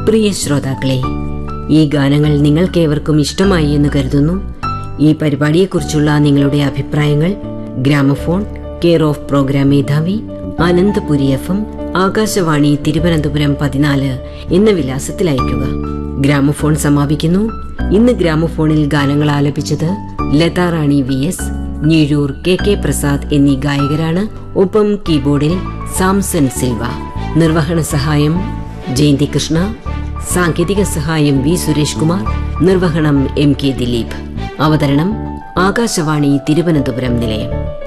പ്രിയ ശ്രോതാക്കളെ ഈ ഗാനങ്ങൾ നിങ്ങൾക്കേവർക്കും ഇഷ്ടമായി എന്ന് കരുതുന്നു ഈ പരിപാടിയെക്കുറിച്ചുള്ള നിങ്ങളുടെ അഭിപ്രായങ്ങൾ ഗ്രാമഫോൺ കെയർ ഓഫ് പ്രോഗ്രാം മേധാവി അനന്തപുരി എഫ് എം ആകാശവാണി തിരുവനന്തപുരം പതിനാല് എന്ന വിലാസത്തിൽ അയയ്ക്കുക ഗ്രാമഫോൺ സമാപിക്കുന്നു ഇന്ന് ഗ്രാമഫോണിൽ ഗാനങ്ങൾ ആലപിച്ചത് Latha Rani V S Njeezhoor K K Prasad എന്നീ ഗായകരാണ് ഒപ്പം കീബോർഡിൽ സാംസൺ സിൽവ നിർവഹണ സഹായം ജയന്തി കൃഷ്ണ സാങ്കേതിക സഹായം വി സുരേഷ് കുമാർ നിർവഹണം എം കെ ദിലീപ് അവതരണം ആകാശവാണി തിരുവനന്തപുരം നിലയം